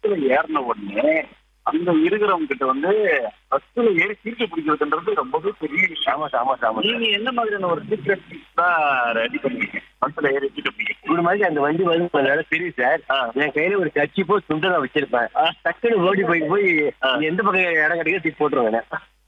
பஸ்ல ஏறின உடனே அங்க இருக்கிறவங்க கிட்ட வந்து பஸ்ல ஏறி சீட்டு பிடிக்கிறதுன்றது ரொம்பவே பெரிய விஷயம் ஆமா சார் ஆமா சார் ஆமா சார் நீங்க என்ன மாதிரியான ஒரு சீக்ரெட் தான் ரெடி பண்ணுவீங்க பஸ்ல ஏறி சீட்டு பிடிக்க ஒரு மாதிரி அந்த வண்டி வந்து கொஞ்ச நேரம் தெரியும் சார் ஆ. என் கையில ஒரு கட்சி போ துண்டு நான் வச்சிருப்பேன் டக்குனு ஓடி போய் போய் ஆ. நீ எந்த பக்கம் இடம் கிடைக்க தீட்டு போட்டுருவேன்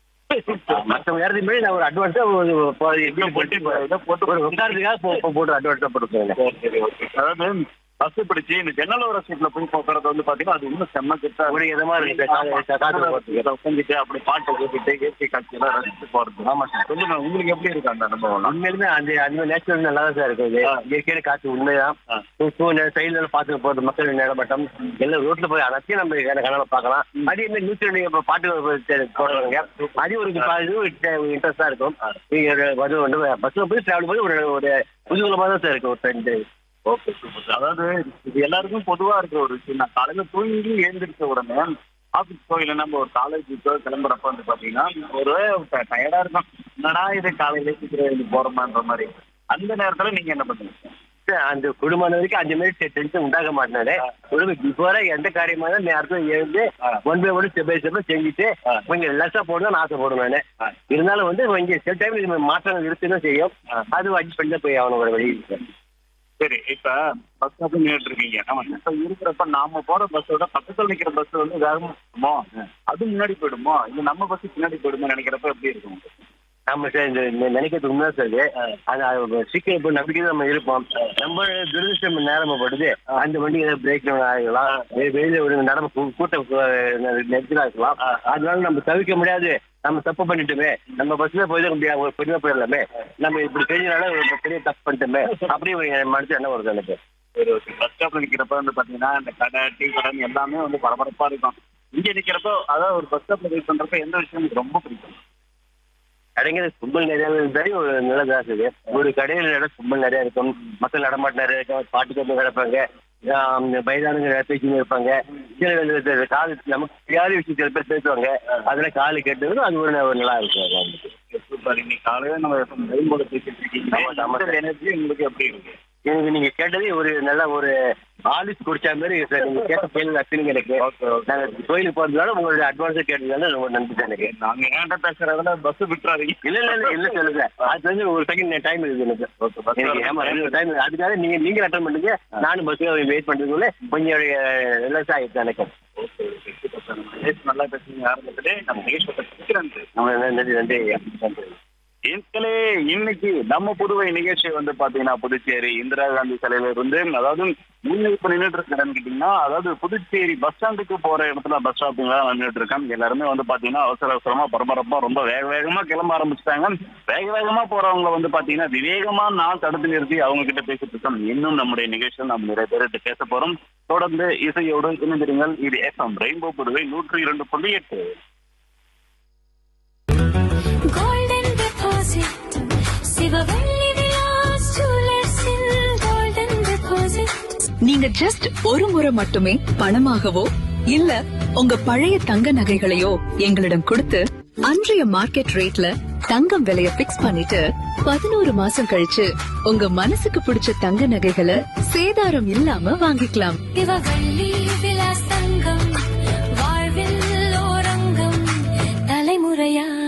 மற்றவங்க நேரத்துக்கு முன்னாடி நான் ஒரு அட்வான்ஸா ஒரு ஒரு இதை போட்டு இதை போட்டு ஒரு உட்காரத்துக்காக போ- போ- போட்டு அட்வான்ஸா போட்டுருக்கேன் சரி, சரி, okay. அதாவது பஸ் பிடிச்சி இந்த ஜன்னல் ஓர சீட்ல போய் போக்குறது வந்து பாத்தீங்கன்னா அது இன்னும் செம்ம கிட்ட ஒரு இதமா இருக்கு சார். ஆமா. கா- காத்து போறதுக்கு. இதை உட்காந்துட்டு அப்படி பாட்டை கேட்டுட்டு இயற்கை காட்சியெல்லாம் ரசிச்சு போறது ஆமா சார் சொல்லுங்க உங்களுக்கு எப்படி இருக்கு அந்த அனுபவம் உண்மையிலுமே அந்த அந்த நேச்சுரல் நல்லா தான் சார் இருக்குது ஆ. இயற்கையான காற்று உண்மைதான் ஆ. இப்போ சைடுல பார்த்து போறது மக்கள் நடமாட்டம் எல்லாம் ரோட்ல போய் அனைத்தையும் நம்ம கனவு பார்க்கலாம் அதே மாதிரி நூற்றி ரெண்டு பாட்டு போடுறாங்க அது ஒரு இன்ட்ரெஸ்டா இருக்கும் நீங்க அது வந்து பஸ்ல போய் டிராவல் போது ஒரு ஒரு புதுகுலமா தான் சார் இருக்கும் ஒரு ரெண்டு ஓகே சூப்பர் அதாவது இது எல்லாருக்கும் பொதுவா இருக்கிற ஒரு விஷயம் நான் காலையில தூங்கி எழுந்திரிச்ச உடனே ஆஃபீஸ் போயில நம்ம ஒரு காலேஜுக்கோ கிளம்புறப்ப வந்து பாத்தீங்கன்னா ஒரு டயர்டா இருக்கும் என்னடா இது காலையில சீக்கிரம் எழுந்து போறோமான்ற மாதிரி அந்த நேரத்துல நீங்க என்ன பண்ணுவீங்க அந்த குடும்பம் வரைக்கும் அந்த மாதிரி டென்ஷன் உண்டாக மாட்டாரு குடும்பம் பிஃபோரா எந்த காரியமா இருந்தாலும் நேரத்தில் எழுந்து one by one step by step செஞ்சுட்டு கொஞ்சம் லெஸ்ஸா போடணும் ஆசைப்படுவேன் நானு. இருந்தாலும் வந்து இங்க சில டைம்ல மாற்றங்கள் இருக்குன்னு செய்யும் அது அட்ஜஸ்ட் பண்ணி தான் போய் ஆகணும் ஒரு வழி இருக்கு. சரி இப்ப பஸ் ஸ்டாப் நின்றுட்டு இருக்கீங்க ஆமா இப்ப இருக்கிறப்ப நாம போற பஸ்ஸோட பக்கத்துல நிக்கிற பஸ் வந்து வேகமா போகுமோ அது முன்னாடி போயிடுமோ இல்ல நம்ம பஸ் பின்னாடி போயிடுமோ நினைக்கிறப்ப எப்படி இருக்கும் நம்ம சார் இந்த இந்த நினைக்கிறது உண்மை சார் இது. அது அது சீக்கிரம் இப்போ நம்பிக்கை நம்ம இருப்போம் நம்ம துரதிருஷ்டம் நேரமப்படுது அந்த வண்டி ஏதாவது பிரேக் ஆகலாம் வெ- வெளியில ஒரு நடம கூ- கூட்டம் நெருக்கலா இருக்கலாம் அதனால நம்ம தவிர்க்க முடியாது நம்ம தப்பு பண்ணிட்டோமே நம்ம பஸ்ல போய் முடியாது ஒரு பெரிய போயிடலாமே நம்ம இப்படி செஞ்சனால ஒரு பெரிய தப்பு பண்ணிட்டோமே அப்படி ஒரு மனசு என்ன வருது எனக்கு ஒரு பஸ் ஸ்டாப்ல நிக்கிறப்ப வந்து பாத்தீங்கன்னா இந்த கடை டீ கடன் எல்லாமே வந்து பரபரப்பா இருக்கும் இங்க நிக்கிறப்போ அதாவது ஒரு பஸ் ஸ்டாப்ல வெயிட் பண்றப்ப எந்த விஷயம் எனக்கு ரொம்ப பிடிக்கும் கடைங்க கும்பல் நிறைய இருந்தாலே ஒரு நல்லதா இருக்குது ஒரு கடையில நட கும்பல் நிறைய இருக்கும் மக்கள் நடமாட்டம் நிறைய இருக்கும் பாட்டு கேட்டு கிடப்பாங்க வயதானவங்க பேசின்னு இருப்பாங்க சில பேர் இந்த காது நமக்கு தெரியாத விஷயம் சில பேர் பேசுவாங்க அதெல்லாம் காலு கேட்டது அது ஒரு ஒரு நல்லா இருக்கும் அது வந்து. சூப்பர் இன்னைக்கு காலையில நம்ம ரெயின்போல பேசிட்டு இருக்கீங்க ஆமா, ஆமா சார். எனர்ஜி உங்களுக்கு எப்படி இருக்கு எனக்கு நீங்க கேட்டது ஒரு நல்ல ஒரு ஆலிஸ் குடிச்ச மாதிரி சார் நீங்க கேட்ட கேள்வி அத்தனைங்க எனக்கு நாங்க கோயிலுக்கு போறதுனால உங்களுடைய அட்வான்ஸா கேட்டதுனால ரொம்ப நன்றி சார் எனக்கு நாங்க ஏன்ட்ட பேசுறதுல பஸ் விட்டுறாதீங்க இல்ல இல்ல இல்ல இல்ல சொல்லுங்க அது வந்து ஒரு செகண்ட் டைம் இருக்குது எனக்கு எனக்கு ஆமா ரெண்டு டைம் அதுக்காக நீங்க நீங்க அட்டன் பண்ணுங்க நானும் பஸ்ல வெயிட் பண்றதுக்குள்ள கொஞ்சம் ரிலாக்ஸ் ஆயிடுச்சு எனக்கு நல்லா பேசுறீங்க ஆரம்பத்திலே நம்ம நிகழ்ச்சி நன்றி நம்ம நன்றி நன்றி ஐயா. நன்றி மக்களே இன்னைக்கு நம்ம புதுவை நிகழ்ச்சி வந்து பாத்தீங்கன்னா புதுச்சேரி இந்திரா காந்தி சிலையில இருந்து அதாவது முன்ன இப்ப நின்றுட்டு இருக்கேன்னு கேட்டீங்கன்னா அதாவது புதுச்சேரி பஸ் ஸ்டாண்டுக்கு போற இடத்துல பஸ் ஸ்டாப்பிங் தான் நின்றுட்டு இருக்கேன் எல்லாருமே வந்து பாத்தீங்கன்னா அவசர அவசரமா பரபரப்பா ரொம்ப வேக வேகமா கிளம்ப ஆரம்பிச்சிட்டாங்க வேக வேகமா போறவங்க வந்து பாத்தீங்கன்னா விவேகமா நான் தடுத்து நிறுத்தி அவங்க கிட்ட பேசிட்டு இருக்கோம் இன்னும் நம்முடைய நிகழ்ச்சியில் நம்ம நிறைய பேர்கிட்ட பேச போறோம் தொடர்ந்து இசையோடு இணைந்திருங்கள் இது எஃப்எம் ரெயின்போ புதுவை நூற்றி இரண்டு புள்ளி எட்டு Golden deposit, சிவவள்ளி விலாஸ் ஜுவல்லர்ஸில் golden deposit. நீங்க ஜஸ்ட் ஒரு முறை மட்டுமே பணமாகவோ இல்ல உங்க பழைய தங்க நகைகளையோ எங்களிடம் கொடுத்து அன்றைய மார்க்கெட் ரேட்ல தங்கம் விலைய பிக்ஸ் பண்ணிட்டு பதினோரு மாசம் கழிச்சு உங்க மனசுக்கு பிடிச்ச தங்க நகைகளை சேதாரம் இல்லாம வாங்கிக்கலாம் சிவவள்ளி விலாஸ் தங்கம் வாழ்வில் ஓரங்கம் தலைமுறையா